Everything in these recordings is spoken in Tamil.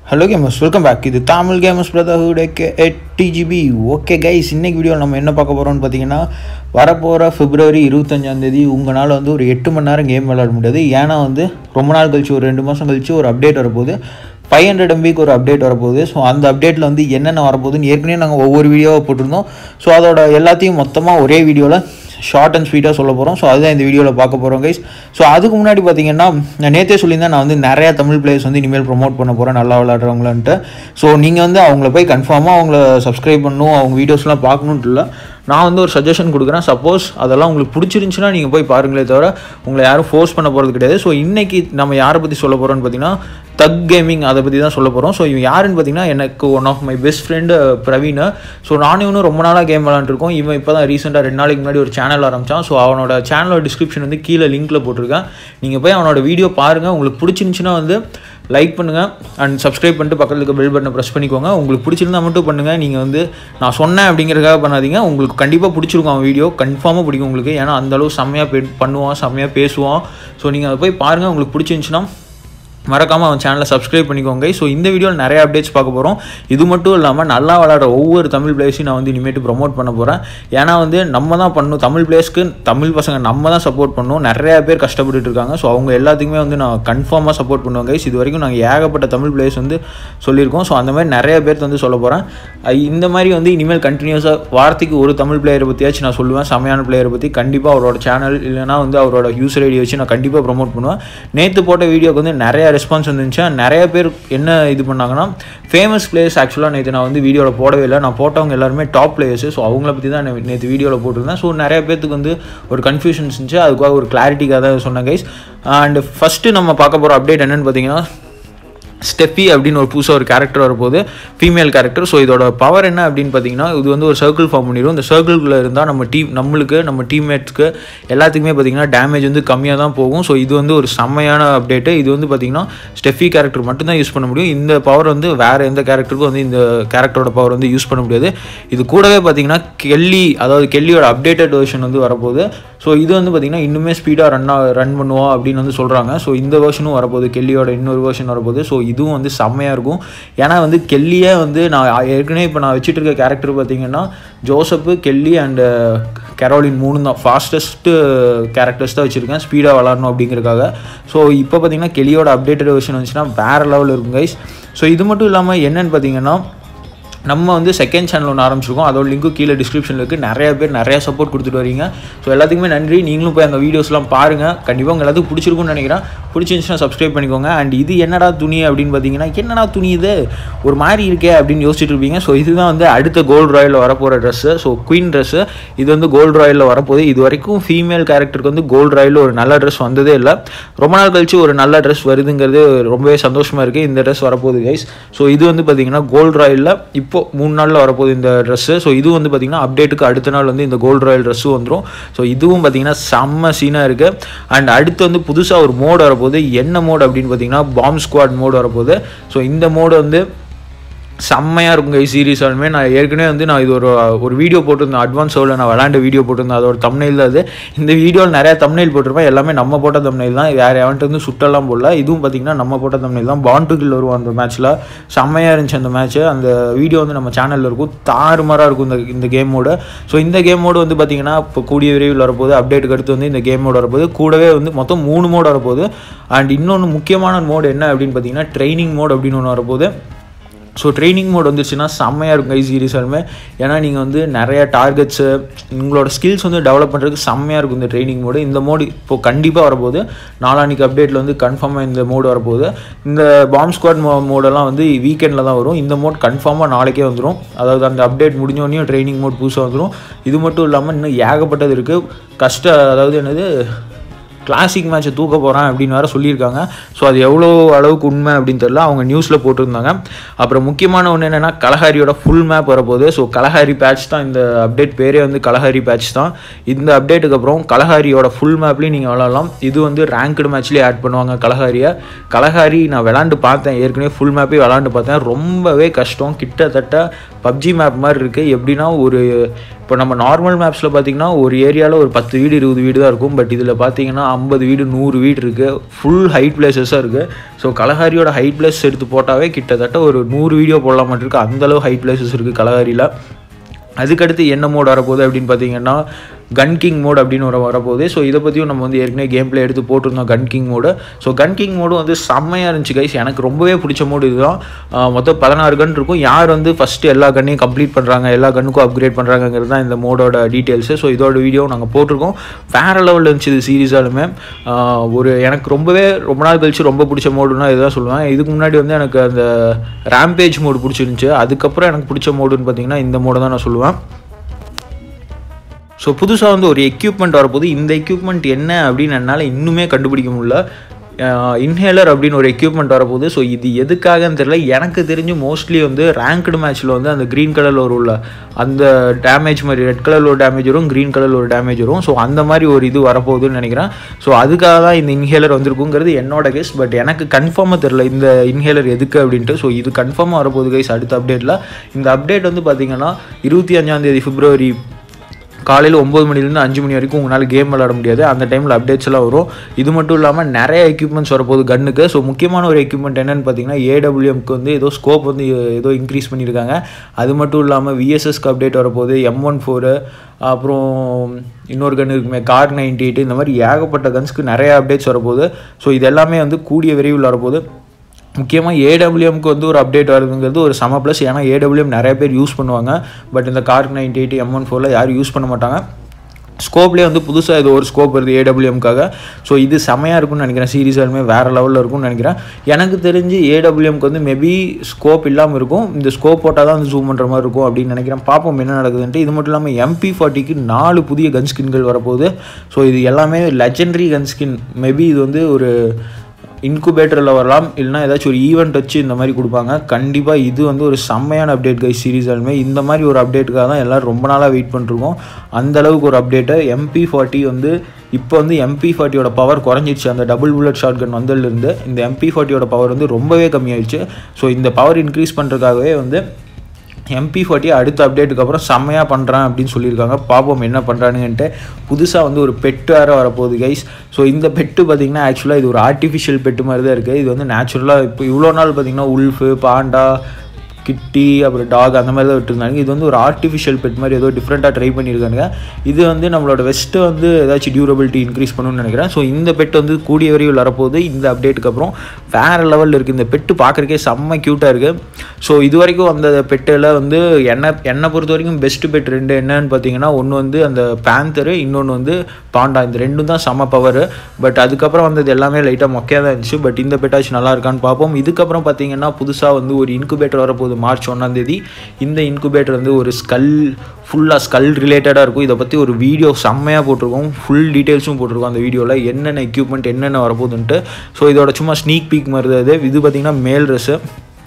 ஹலோ கேமர்ஸ் வெல்கம் பேக் இது Tamil gamers brotherhood at TGB okay guys இன்னைக்கு வீடியோ நம்ம என்ன பார்க்க போகிறோம்னு பார்த்தீங்கன்னா வரப்போகிற பிப்ரவரி இருபத்தஞ்சாந்தேதி உங்களால் வந்து ஒரு எட்டு மணி நேரம் கேம் விளையாட முடியாது ஏன்னா வந்து ரொம்ப நாள் கழிச்சு ஒரு ரெண்டு மாதம் கழிச்சு ஒரு அப்டேட் வரப்போகுது ஃபைவ் ஹண்ட்ரட் எம்பிக்கு ஒரு அப்டேட் வரப்போகுது ஸோ அந்த அப்டேட்டில் வந்து என்னென்ன வரப்போகுதுன்னு ஏற்கனவே நாங்கள் ஒவ்வொரு வீடியோவை போட்டிருந்தோம் ஸோ அதோட எல்லாத்தையும் மொத்தமாக ஒரே வீடியோவில் ஷார்ட் அண்ட் ஸ்வீட்டாக சொல்ல போகிறோம் ஸோ அதுதான் இந்த வீடியோவில் பார்க்க போகிறோம் கைஸ் ஸோ அதுக்கு முன்னாடி பார்த்தீங்கன்னா நான் நேற்றே சொல்லியிருந்தேன் நான் வந்து நிறையா தமிழ் பிளேயர்ஸ் வந்து இனிமேல் ப்ரோமோட் பண்ண போகிறேன் நல்லா விளாட்றவங்களான்ட்டு ஸோ நீங்கள் வந்து அவங்கள போய் கன்ஃபார்மாக அவங்கள சப்ஸ்கிரைப் பண்ணணும் அவங்க வீடியோஸ்லாம் பார்க்கணுன்ட்டு இல்லை நான் வந்து ஒரு சஜஷன் கொடுக்குறேன் சப்போஸ் அதெல்லாம் உங்களுக்கு பிடிச்சிருந்துச்சுன்னா நீங்கள் போய் பாருங்களே தவிர உங்களை யாரும் ஃபோர்ஸ் பண்ண போகிறது கிடையாது ஸோ இன்றைக்கி நம்ம யாரை பற்றி சொல்ல போகிறோம்னு பார்த்தீங்கன்னா தக் கேமிங் அதை பற்றி தான் சொல்ல போகிறோம் ஸோ இவன் யாருன்னு பார்த்தீங்கன்னா எனக்கு one of my best friend Praveen so நானும் இன்னும் ரொம்ப நாளாக கேம் விளாண்டுருக்கோம் இவன் இப்போ தான் ரீசெண்டாக ரெண்டு நாளைக்கு முன்னாடி ஒரு சேனல் ஆரம்பித்தான் ஸோ அவனோட சேனலோட டிஸ்கிரிப்ஷன் வந்து கீழே லிங்க்கில் போட்டிருக்கேன் நீங்கள் போய் அவனோட வீடியோ பாருங்கள் உங்களுக்கு பிடிச்சிருந்துச்சுன்னா வந்து லைக் பண்ணுங்கள் அண்ட் சப்ஸ்கிரைப் பண்ணிட்டு பக்கத்தில் இருக்க பெல் பட்டனை ப்ரெஸ் பண்ணிக்கோங்க உங்களுக்கு பிடிச்சிருந்தா மட்டும் பண்ணுங்கள் நீங்கள் வந்து நான் சொன்னேன் அப்படிங்கிறதுக்காக பண்ணாதீங்க உங்களுக்கு கண்டிப்பாக பிடிச்சிருக்கும் அவன் வீடியோ கன்ஃபார்மாக பிடிக்கும் உங்களுக்கு ஏன்னா அந்தளவு செம்மையாக பே பண்ணுவான் செம்மையாக பேசுவான் ஸோ நீங்கள் அதை போய் பாருங்கள் உங்களுக்கு பிடிச்சிருந்துச்சுன்னா மறக்காமல் அவன் சேனலை சப்ஸ்கிரைப் பண்ணிக்கோங்க ஸோ இந்த வீடியோவில் நிறைய அப்டேட்ஸ் பார்க்க போகிறோம் இது மட்டும் இல்லாமல் நல்லா விளாட்ற ஒவ்வொரு தமிழ் பிளேயர்ஸையும் நான் வந்து இனிமேட்டு ப்ரொமோட் பண்ண போகிறேன் ஏன்னா வந்து நம்ம தான் பண்ணணும் தமிழ் பிளேயர்ஸ்க்கு தமிழ் பசங்க நம்ம தான் சப்போர்ட் பண்ணணும் நிறைய பேர் கஷ்டப்பட்டுட்டு இருக்காங்க ஸோ அவங்க எல்லாத்துக்குமே வந்து நான் கன்ஃபார்மாக சப்போர்ட் பண்ணுவேன் கைஸ் இது வரைக்கும் நாங்கள் ஏகப்பட்ட தமிழ் பிளேயர்ஸ் வந்து சொல்லியிருக்கோம் ஸோ அந்த மாதிரி நிறைய பேர்த்து வந்து சொல்ல போகிறேன் இந்த மாதிரி வந்து இனிமேல் கண்டினியூஸாக வாரத்துக்கு ஒரு தமிழ் பிளேயரை பற்றியாச்சும் நான் சொல்லுவேன் செமையான பிளேயரை பற்றி கண்டிப்பாக அவரோட சேனல் இல்லைனா வந்து அவரோட யூசர் ஐடி வச்சு நான் கண்டிப்பாக ப்ரொமோட் பண்ணுவேன் நேற்று போட்ட வீடியோக்கு வந்து நிறைய ரெஸ்பான்ஸ் வந்துச்சு நிறைய பேர் என்ன இது பண்ணாங்கன்னா ஃபேமஸ் பிளேயர்ஸ் ஆக்சுவலாக நேற்று நான் வந்து வீடியோவில் போடவே இல்லை நான் போட்டவங்க எல்லாருமே டாப் பிளேயர்ஸ் ஸோ அவங்கள பற்றி தான் நேற்று வீடியோவில் போட்டிருந்தேன் ஸோ நிறைய பேர்த்துக்கு வந்து ஒரு கன்ஃபியூஷன்ஸ் இருந்துச்சு அதுக்காக ஒரு கிளாரிட்டிக்காக தான் சொன்னேன் கைஸ் அண்ட் ஃபஸ்ட்டு நம்ம பார்க்க போகிற அப்டேட் என்னென்னு பார்த்தீங்கன்னா ஸ்டெப்பி அப்படின்னு ஒரு புதுசாக ஒரு கேரக்டர் வரப்போகுது ஃபீமேல் கேரக்டர் ஸோ இதோட பவர் என்ன அப்படின்னு பார்த்தீங்கன்னா இது வந்து ஒரு சர்க்கிள் ஃபார்ம் பண்ணிடும் இந்த சர்க்கிள்குள்ளே இருந்தால் நம்ம டீம் நம்மளுக்கு நம்ம டீம்மேட்ஸ்க்கு எல்லாத்துக்குமே பார்த்தீங்கன்னா டேமேஜ் வந்து கம்மியாக தான் போகும் ஸோ இது வந்து ஒரு செம்மையான அப்டேட்டு இது வந்து பார்த்தீங்கன்னா ஸ்டெஃபி கேரக்டர் மட்டும்தான் யூஸ் பண்ண முடியும் இந்த பவர் வந்து வேறு எந்த கேரக்டருக்கும் வந்து இந்த கேரக்டரோட பவர் வந்து யூஸ் பண்ண முடியாது இது கூடவே பார்த்தீங்கன்னா கெல்லி அதாவது கெல்லியோட அப்டேட்டட் வெர்ஷன் வந்து வரப்போகுது ஸோ இது வந்து பார்த்திங்கன்னா இன்னுமே ஸ்பீடாக ரன் ரன் பண்ணுவோம் அப்படின்னு வந்து சொல்கிறாங்க ஸோ இந்த வேர்ஷனும் வரப்போகுது கெல்லியோட இன்னொரு வேர்ஷன் வரப்போகுது ஸோ இதுவும் வந்து செம்மையாக இருக்கும் ஏன்னா வந்து கெல்லியே வந்து நான் ஏற்கனவே இப்போ நான் வச்சுட்டு இருக்க கேரக்டர் பார்த்தீங்கன்னா ஜோசப்பு கெல்லி அண்டு கெரோலின் மூணு தான் ஃபாஸ்டஸ்ட்டு கேரக்டர்ஸ் தான் வச்சுருக்கேன் ஸ்பீடாக விளாடணும் அப்படிங்கிறக்காக ஸோ இப்போ பார்த்தீங்கன்னா கெல்லியோட அப்டேட்டட் வெர்ஷன் வந்துச்சுன்னா வேறு லெவலில் இருக்கும் கைஸ் ஸோ இது மட்டும் இல்லாமல் என்னென்னு பார்த்தீங்கன்னா நம்ம வந்து செகண்ட் சேனல் ஒன்று ஆரம்பிச்சிருக்கோம் அதோட லிங்க்கும் கீழே டிஸ்கிரிப்ஷனில் இருக்குது நிறைய பேர் நிறையா சப்போர்ட் கொடுத்துட்டு வரீங்க ஸோ எல்லாத்துக்குமே நன்றி நீங்களும் போய் அந்த வீடியோஸ்லாம் பாருங்கள் கண்டிப்பாக உங்கள் எல்லாத்துக்கும் பிடிச்சிருக்கும்னு நினைக்கிறேன் பிடிச்சிருந்துச்சுன்னா சப்ஸ்கிரைப் பண்ணிக்கோங்க அண்ட் இது என்னடா துணி அப்படின்னு பார்த்தீங்கன்னா என்னடா துணி இது ஒரு மாதிரி இருக்கே அப்படின்னு யோசிச்சுட்டு இருப்பீங்க ஸோ இதுதான் வந்து அடுத்த கோல்டு ராயலில் வரப்போகிற ட்ரெஸ்ஸு ஸோ குயின் ட்ரெஸ்ஸு இது வந்து கோல்டு ராயலில் வரப்போகுது இது வரைக்கும் ஃபீமேல் கேரக்டருக்கு வந்து கோல்டு ராயலில் ஒரு நல்ல ட்ரெஸ் வந்ததே இல்லை ரொம்ப நாள் கழிச்சு ஒரு நல்ல ட்ரெஸ் வருதுங்கிறது ரொம்பவே சந்தோஷமாக இருக்குது இந்த ட்ரெஸ் வரப்போகுது கைஸ் ஸோ இது வந்து பார்த்தீங்கன்னா கோல்டு ராயலில் இப்போ இப்போ மூணு நாளில் வரப்போகுது இந்த ட்ரெஸ்ஸு ஸோ இது வந்து பார்த்திங்கன்னா அப்டேட்டுக்கு அடுத்த நாள் வந்து இந்த கோல்டு ராயல் ட்ரெஸ்ஸும் வந்துடும் ஸோ இதுவும் பார்த்திங்கன்னா செம்ம சீனாக இருக்குது அண்ட் அடுத்து வந்து புதுசாக ஒரு மோடு வரப்போகுது என்ன மோடு அப்படின்னு பார்த்தீங்கன்னா பாம் ஸ்குவாட் மோடு வரப்போகுது ஸோ இந்த மோடு வந்து செம்மையாக இருக்கும் கை சீரியஸாலுமே நான் ஏற்கனவே வந்து நான் இது ஒரு ஒரு வீடியோ போட்டிருந்தேன் அட்வான்ஸ் ஷோவில் நான் விளாண்ட வீடியோ போட்டிருந்தேன் அதோட தமிழில் அது இந்த வீடியோவில் நிறையா தமிழில் போட்டிருப்பேன் எல்லாமே நம்ம போட்ட தமிழில் தான் வேறு எவன்ட்டு வந்து சுட்டெல்லாம் போடல இதுவும் பார்த்திங்கன்னா நம்ம போட்ட தமிழில் தான் பாண்டுகில் வருவோம் அந்த மேட்ச்சில் செம்மையாக இருந்துச்சு அந்த மேட்ச்சு அந்த வீடியோ வந்து நம்ம சேனலில் இருக்கும் தாறுமாறாக இருக்கும் இந்த இந்த கேமோட ஸோ இந்த கேமோடு வந்து பார்த்திங்கன்னா இப்போ கூடிய விரைவில் வரப்போகுது அப்டேட்டுக்கு அடுத்து வந்து இந்த கேமோட வரப்போகுது கூடவே வந்து மொத்தம் மூணு மோடு வரப்போகுது அண்ட் இன்னொன்று முக்கியமான மோடு என்ன அப்படின்னு பார்த்தீங்கன்னா ட்ரைனிங் மோட் அப்படின்னு ஒன்று வரப்போகுது ஸோ ட்ரைனிங் மோட் வந்துச்சுன்னா செம்மையாக இருக்கும் கை சீரியஸாலுமே ஏன்னா நீங்கள் வந்து நிறைய டார்கெட்ஸு உங்களோட ஸ்கில்ஸ் வந்து டெவலப் பண்ணுறதுக்கு செம்மையாக இருக்கும் இந்த ட்ரைனிங் மோடு இந்த மோடு இப்போது கண்டிப்பாக வரப்போகுது நாளானிக்கு அப்டேட்டில் வந்து கன்ஃபார்மாக இந்த மோடு வரப்போகுது இந்த பாம் ஸ்குவாட் மோ மோடெல்லாம் வந்து வீக்கெண்டில் தான் வரும் இந்த மோட் கன்ஃபார்மாக நாளைக்கே வந்துடும் அதாவது அந்த அப்டேட் முடிஞ்சோடனே ட்ரைனிங் மோட் புதுசாக வந்துடும் இது மட்டும் இல்லாமல் இன்னும் ஏகப்பட்டது இருக்குது கஷ்ட அதாவது என்னது கிளாசிக் மேட்ச்சை தூக்க போகிறேன் அப்படின்னு வேறு சொல்லியிருக்காங்க ஸோ அது எவ்வளோ அளவுக்கு உண்மை அப்படின்னு தெரில அவங்க நியூஸில் போட்டிருந்தாங்க அப்புறம் முக்கியமான ஒன்று என்னென்னா கலஹாரியோட ஃபுல் மேப் வரப்போகுது ஸோ கலஹாரி பேட்ச் தான் இந்த அப்டேட் பேரே வந்து கலஹாரி பேட்ச் தான் இந்த அப்டேட்டுக்கு அப்புறம் கலஹாரியோட ஃபுல் மேப்லேயும் நீங்கள் விளாட்லாம் இது வந்து ரேங்க்டு மேட்ச்லேயே ஆட் பண்ணுவாங்க கலஹாரியை கலஹாரி நான் விளாண்டு பார்த்தேன் ஏற்கனவே ஃபுல் மேப்பே விளாண்டு பார்த்தேன் ரொம்பவே கஷ்டம் கிட்டத்தட்ட பப்ஜி மேப் மாதிரி இருக்குது எப்படின்னா ஒரு இப்போ நம்ம நார்மல் மேப்ஸில் பார்த்தீங்கன்னா ஒரு ஏரியாவில் ஒரு பத்து வீடு இருபது வீடு தான் இருக்கும் பட் இதில் பார்த்தீங்கன்னா ஐம்பது வீடு நூறு வீடு இருக்குது ஃபுல் ஹைட் பிளேசஸாக இருக்குது ஸோ கலஹாரியோட ஹைட் பிளேஸ் எடுத்து போட்டாவே கிட்டத்தட்ட ஒரு நூறு வீடியோ போடலாம் மட்டும் இருக்குது அந்தளவு ஹைட் பிளேசஸ் இருக்குது கலஹாரியில் அதுக்கடுத்து என்ன மோட் வரப்போகுது அப்படின்னு பார்த்தீங்கன்னா கன் கிங் மோட் அப்படின்னு ஒரு வரப்போகுது ஸோ இதை பற்றியும் நம்ம வந்து ஏற்கனவே கேம் பிளே எடுத்து போட்டிருந்தோம் gun king mode so gun king mode வந்து செம்மையாக இருந்துச்சு கைஸ் எனக்கு ரொம்பவே பிடிச்ச மோடு இதுதான் ஆஹ் மொத்தம் பதினாறு கன் இருக்கும் யார் வந்து ஃபஸ்ட்டு எல்லா கன்னையும் கம்ப்ளீட் பண்ணுறாங்க எல்லா கன்னுக்கும் அப்கிரேட் பண்ணுறாங்கிறது தான் இந்த மோடோட டீட்டெயில்ஸு ஸோ இதோட வீடியோ நாங்கள் போட்டிருக்கோம் வேறு லெவலில் இருந்துச்சு இது சீரியஸாலுமே ஆஹ் ஒரு எனக்கு ரொம்பவே ரொம்ப நாள் கழிச்சு ரொம்ப பிடிச்ச மோடுனா இதுதான் சொல்லுவேன் இதுக்கு முன்னாடி வந்து எனக்கு அந்த ரேம்பேஜ் மோடு பிடிச்சிருந்துச்சு அதுக்கப்புறம் எனக்கு பிடிச்ச மோடுன்னு பார்த்தீங்கன்னா இந்த மோடு தான் நான் சொல்லுவேன் ஸோ புதுசாக வந்து ஒரு எக்யூப்மெண்ட் வரப்போது இந்த எக்யூப்மெண்ட் என்ன அப்படின்னு என்னால் இன்னுமே கண்டுபிடிக்க முடியல இன்ஹேலர் அப்படின்னு ஒரு எக்யூப்மெண்ட் வரப்போகுது ஸோ இது எதுக்காகன்னு தெரியல எனக்கு தெரிஞ்சு மோஸ்ட்லி வந்து ரேங்க்டு மேட்ச்சில் வந்து அந்த க்ரீன் கலரில் ஒரு உள்ள அந்த டேமேஜ் மாதிரி ரெட் கலரில் ஒரு டேமேஜ் வரும் க்ரீன் கலரில் ஒரு டேமேஜ் வரும் ஸோ அந்த மாதிரி ஒரு இது வரப்போகுதுன்னு நினைக்கிறேன் ஸோ அதுக்காக தான் இந்த இன்ஹேலர் வந்திருக்குங்கிறது என்னோட கெஸ் பட் எனக்கு கன்ஃபார்மாக தெரில இந்த இன்ஹேலர் எதுக்கு அப்படின்ட்டு ஸோ இது கன்ஃபார்மாக வரப்போகுது கைஸ் அடுத்த அப்டேட்டில் இந்த அப்டேட் வந்து பார்த்தீங்கன்னா இருபத்தி அஞ்சாந்தேதி பிப்ரவரி காலையில் ஒம்பது மணிலேருந்து அஞ்சு மணி வரைக்கும் உங்களால் கேம் விளாட முடியாது அந்த டைமில் அப்டேட்ஸ் எல்லாம் வரும் இது மட்டும் இல்லாமல் நிறைய எக்யூப்மெண்ட்ஸ் வரப்போகுது கன்னுக்கு ஸோ முக்கியமான ஒரு எக்யூப்மெண்ட் என்னென்னு பார்த்தீங்கன்னா ஏடபிள்யூஎம்க்கு வந்து ஏதோ ஸ்கோப் வந்து ஏதோ இன்க்ரீஸ் பண்ணியிருக்காங்க அது மட்டும் இல்லாமல் விஎஸ்எஸ்க்கு அப்டேட் வரப்போகுது எம் ஒன் ஃபோரு அப்புறம் இன்னொரு கன் இருக்குமே கார் நைன்டி எயிட் இந்த மாதிரி ஏகப்பட்ட கன்ஸ்க்கு நிறைய அப்டேட்ஸ் வரப்போகுது ஸோ இது எல்லாமே வந்து கூடிய விரைவில் வரப்போகுது முக்கியமாக ஏடபிள்யூஎம்க்கு வந்து ஒரு அப்டேட் வருதுங்கிறது ஒரு சம ப்ளஸ் ஏன்னா ஏடபிள்யூஎம் நிறைய பேர் யூஸ் பண்ணுவாங்க பட் இந்த Kar ninety eight M one ஃபோரில் யாரும் யூஸ் பண்ண மாட்டாங்க ஸ்கோப்லேயே வந்து புதுசாக இது ஒரு ஸ்கோப் வருது ஏடபிள்யூஎம்காக ஸோ இது செமையாக இருக்கும்னு நினைக்கிறேன் சீரியஸாலுமே வேறு லெவலில் இருக்கும்னு நினைக்கிறேன் எனக்கு தெரிஞ்சு ஏடபிள்யூஎம்க்கு வந்து மேபி ஸ்கோப் இல்லாமல் இருக்கும் இந்த ஸ்கோப் போட்டால் தான் வந்து ஜூம் பண்ணுற மாதிரி இருக்கும் அப்படின்னு நினைக்கிறேன் பார்ப்போம் என்ன நடக்குதுன்ட்டு இது மட்டும் இல்லாமல் எம்பி ஃபார்ட்டிக்கு நாலு புதிய கன் ஸ்கின்கள் வரப்போகுது ஸோ இது எல்லாமே லெஜெண்டரி கன் ஸ்கின் மேபி இது வந்து ஒரு இன்குபேட்டரில் வரலாம் இல்லைனா ஏதாச்சும் ஒரு ஈவெண்ட் வச்சு இந்த மாதிரி கொடுப்பாங்க கண்டிப்பாக இது வந்து ஒரு செம்மையான அப்டேட் கை சீரீஸாலுமே இந்த மாதிரி ஒரு அப்டேட்டுக்காக தான் எல்லோரும் ரொம்ப நாளாக வெயிட் பண்ணிருக்கோம் அந்த அளவுக்கு ஒரு அப்டேட்டை எம்பி ஃபார்ட்டி வந்து இப்போ வந்து எம்பி ஃபார்ட்டியோட பவர் குறைஞ்சிருச்சு அந்த டபுள் புல்லட் ஷார்ட் கன் வந்ததுலேருந்து இந்த எம்பி ஃபார்ட்டியோட பவர் வந்து ரொம்பவே கம்மியாயிடுச்சு ஸோ இந்த பவர் இன்க்ரீஸ் பண்ணுறதுக்காகவே வந்து எம்பி ஃபார்ட்டி அடுத்த அப்டேட்டுக்கு அப்புறம் செம்மையாக பண்ணுறேன் அப்படின்னு சொல்லியிருக்காங்க பார்ப்போம் என்ன பண்ணுறானுங்கன்ட்டு புதுசாக வந்து ஒரு பெட்டு வேறு வரப்போகுது கைஸ் ஸோ இந்த பெட்டு பார்த்திங்கன்னா ஆக்சுவலாக இது ஒரு ஆர்டிஃபிஷியல் பெட்டு மாதிரி தான் இருக்குது இது வந்து நேச்சுரலாக இப்போ இவ்வளோ நாள் பார்த்திங்கன்னா உல்ஃபு பாண்டா கிட்டி அப்புறம் டாக் அந்த மாதிரி தான் விட்டுருந்தாங்க இது வந்து ஒரு ஆர்டிஃபிஷியல் பெட் மாதிரி ஏதோ டிஃப்ரெண்ட்டாக ட்ரை பண்ணியிருக்காங்க இது வந்து நம்மளோட வெஸ்ட்டு வந்து ஏதாச்சும் டியூரபிலிட்டி இன்க்ரீஸ் பண்ணணும்னு நினைக்கிறேன் ஸோ இந்த பெட் வந்து கூடிய விரைவில் வரப்போகுது இந்த அப்டேட்டுக்கு அப்புறம் வேறு லெவலில் இருக்குது இந்த பெட்டு பார்க்குறக்கே செம்ம க்யூட்டாக இருக்குது ஸோ இது வரைக்கும் அந்த பெட்டில் வந்து என்னை என்னை பொறுத்த வரைக்கும் பெஸ்ட்டு பெட் ரெண்டு என்னன்னு பார்த்தீங்கன்னா ஒன்று வந்து அந்த பேந்தரு இன்னொன்று வந்து பாண்டா இந்த ரெண்டும் தான் செம்ம பவர் பட் அதுக்கப்புறம் வந்தது எல்லாமே லைட்டாக மொக்கையாக தான் இருந்துச்சு பட் இந்த பெட்டாச்சும் நல்லா இருக்கான்னு பார்ப்போம் இதுக்கப்புறம் பார்த்தீங்கன்னா புதுசாக வந்து ஒரு இன்குபேட்டர் வரப்போகுது மார்ச் ஒன்றாந்தேதி இந்த இன்குபேட்டர் வந்து ஒரு ஸ்கல் ஃபுல்லாக ஸ்கல் ரிலேட்டடாக இருக்கும் இதை பற்றி ஒரு வீடியோ செம்மையாக போட்டிருக்கோம் ஃபுல் டீட்டெயில்ஸும் போட்டிருக்கோம் அந்த வீடியோவில் என்னென்ன எக்யூப்மெண்ட் என்னென்ன வரப்போகுதுன்ட்டு ஸோ இதோட சும்மா ஸ்னீக் பீக் மாதிரி தான் இது இது பார்த்திங்கன்னா மேல் ட்ரெஸ்ஸு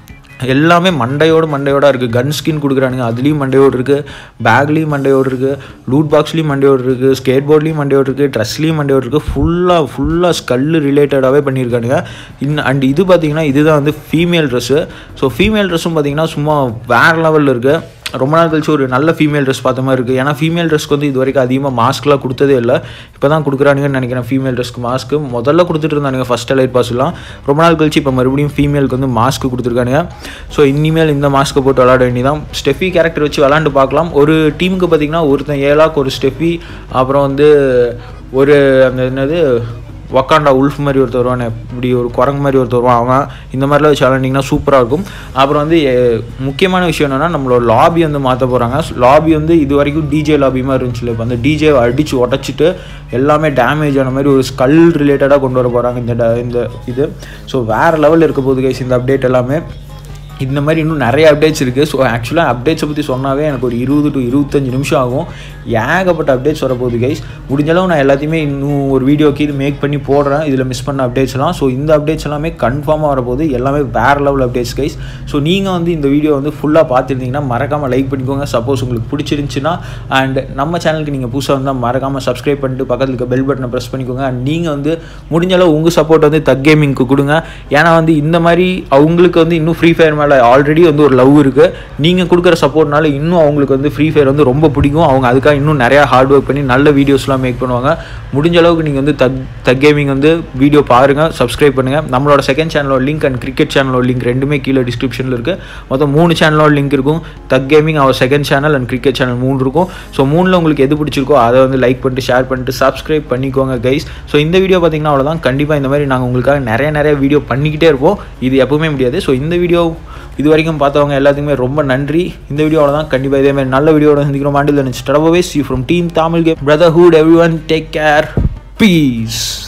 எல்லாமே மண்டையோடு மண்டையோட இருக்குது கன் ஸ்கின் கொடுக்குறானுங்க அதுலேயும் மண்டையோடு இருக்குது பேக்லேயும் மண்டையோடு இருக்குது லூட் பாக்ஸ்லேயும் மண்டையோடு இருக்குது ஸ்கேட் போர்ட்லேயும் மண்டையோடு இருக்குது ட்ரெஸ்லேயும் மண்டையோடு இருக்குது ஃபுல்லாக ஃபுல்லாக ஸ்கல்லு ரிலேட்டடாகவே பண்ணியிருக்கானுங்க இன் அண்ட் இது பார்த்திங்கன்னா இதுதான் வந்து ஃபீமேல் ட்ரெஸ்ஸு ஸோ ஃபீமேல் ட்ரெஸ்ஸும் பார்த்திங்கன்னா சும்மா வேறு லெவலில் இருக்குது ரொம்ப நாள் கழிச்சு ஒரு நல்ல ஃபீமேல் ட்ரெஸ் பார்த்த மாதிரி இருக்குது ஏன்னா ஃபீமேல் ட்ரெஸ்க்கு வந்து இது வரைக்கும் அதிகமாக மாஸ்க்லாம் கொடுத்ததே இல்லை இப்போ தான் கொடுக்குறானுங்கன்னு நினைக்கிறேன் ஃபீமேல் ட்ரெஸ்க்கு மாஸ்க்கு முதல்ல கொடுத்துட்டு இருந்தானுங்க ஃபஸ்ட் லைட் பாஸ்லாம் ரொம்ப நாள் கழிச்சு இப்போ மறுபடியும் ஃபீமேலுக்கு வந்து மாஸ்க் கொடுத்துருக்கானுங்க ஸோ இனிமேல் இந்த மாஸ்க்கை போட்டு விளாட வேண்டியதான் ஸ்டெஃபி கேரக்டர் வச்சு விளாண்டு பார்க்கலாம் ஒரு டீமுக்கு பார்த்திங்கன்னா ஒருத்தன் ஏழாக்கு ஒரு ஸ்டெஃபி அப்புறம் வந்து ஒரு அந்த என்னது ஒக்காண்டா உல்ஃப் மாதிரி ஒருத்தர் வருவானே இப்படி ஒரு குரங்கு மாதிரி ஒருத்தர் வருவான் அவன் இந்த மாதிரிலாம் வச்சு விளாண்டிங்கன்னா சூப்பராக இருக்கும் அப்புறம் வந்து எ- முக்கியமான விஷயம் என்னென்னா நம்மளோட லாபி வந்து மாற்ற போகிறாங்க லாபி வந்து இது வரைக்கும் டிஜே லாபி மாதிரி இருந்துச்சுல இப்போ அந்த டிஜே அடித்து உடச்சிட்டு எல்லாமே டேமேஜ் ஆன மாதிரி ஒரு ஸ்கல் ரிலேட்டடாக கொண்டு வர போகிறாங்க இந்த da- இந்த இது ஸோ வேறு லெவலில் இருக்க போகுது கைஸ் இந்த அப்டேட் எல்லாமே இந்த மாதிரி இன்னும் நிறைய அப்டேட்ஸ் இருக்குது ஸோ ஆக்சுவலாக அப்டேட்ஸை பற்றி சொன்னாவே எனக்கு ஒரு இருபது டு இருபத்தஞ்சு நிமிஷம் ஆகும் ஏகப்பட்ட அப்டேட்ஸ் வரப்போகுது கைஸ் முடிஞ்சளவு நான் எல்லாத்தையுமே இன்னும் ஒரு வீடியோக்கு இது மேக் பண்ணி போடுறேன் இதில் மிஸ் பண்ண அப்டேட்ஸ் எல்லாம் ஸோ இந்த அப்டேட்ஸ் எல்லாமே கன்ஃபார்மாக வரப்போகுது எல்லாமே வேறு லெவல் அப்டேட்ஸ் கைஸ் ஸோ நீங்கள் வந்து இந்த வீடியோ வந்து ஃபுல்லாக பார்த்துருந்தீங்கன்னா மறக்காமல் லைக் பண்ணிக்கோங்க சப்போஸ் உங்களுக்கு பிடிச்சிருந்துச்சுன்னா அண்ட் நம்ம சேனலுக்கு நீங்கள் புதுசாக இருந்தால் மறக்காமல் சப்ஸ்கிரைப் பண்ணிட்டு பக்கத்தில் இருக்க பெல் பட்டனை ப்ரெஸ் பண்ணிக்கோங்க அண்ட் நீங்கள் வந்து முடிஞ்ச அளவு உங்கள் சப்போர்ட் வந்து தக் கேமிங்க்கு கொடுங்க ஏன்னா வந்து இந்த மாதிரி அவங்களுக்கு வந்து இன்னும் ஃப்ரீ ஃபயர் மேலே மேலே ஆல்ரெடி வந்து ஒரு லவ் இருக்குது நீங்கள் கொடுக்குற சப்போர்ட்னால இன்னும் அவங்களுக்கு வந்து ஃப்ரீ ஃபயர் வந்து ரொம்ப பிடிக்கும் அவங்க அதுக்காக இன்னும் நிறையா ஹார்ட் ஒர்க் பண்ணி நல்ல வீடியோஸ்லாம் மேக் பண்ணுவாங்க முடிஞ்ச அளவுக்கு நீங்கள் வந்து தக் தக் கேமிங் வந்து வீடியோ பாருங்கள் சப்ஸ்கிரைப் பண்ணுங்கள் நம்மளோட செகண்ட் சேனலோட லிங்க் அண்ட் கிரிக்கெட் சேனலோட லிங்க் ரெண்டுமே கீழே டிஸ்கிரிப்ஷனில் இருக்குது மொத்தம் மூணு சேனலோட லிங்க் இருக்கும் thug gaming our second channel and cricket channel மூணு இருக்கும் ஸோ மூணில் உங்களுக்கு எது பிடிச்சிருக்கோ அதை வந்து லைக் பண்ணிட்டு ஷேர் பண்ணிட்டு சப்ஸ்கிரைப் பண்ணிக்கோங்க கைஸ் ஸோ இந்த வீடியோ பார்த்தீங்கன்னா அவ்வளோதான் கண்டிப்பாக இந்த மாதிரி நாங்கள் உங்களுக்காக நிறைய நிறைய வீடியோ பண்ணிக்கிட்டே இருப்போம் இது எப்பவுமே முடியாது ஸோ இந்த வீடியோ இது வரைக்கும் பார்த்தவங்க எல்லாத்துக்குமே ரொம்ப நன்றி இந்த வீடியோவில் தான் கண்டிப்பாக இதே மாதிரி நல்ல வீடியோட சந்திக்கிறோம் ஆண்டில் நினச்சி டபவே see from team Tamil game brotherhood everyone take care piece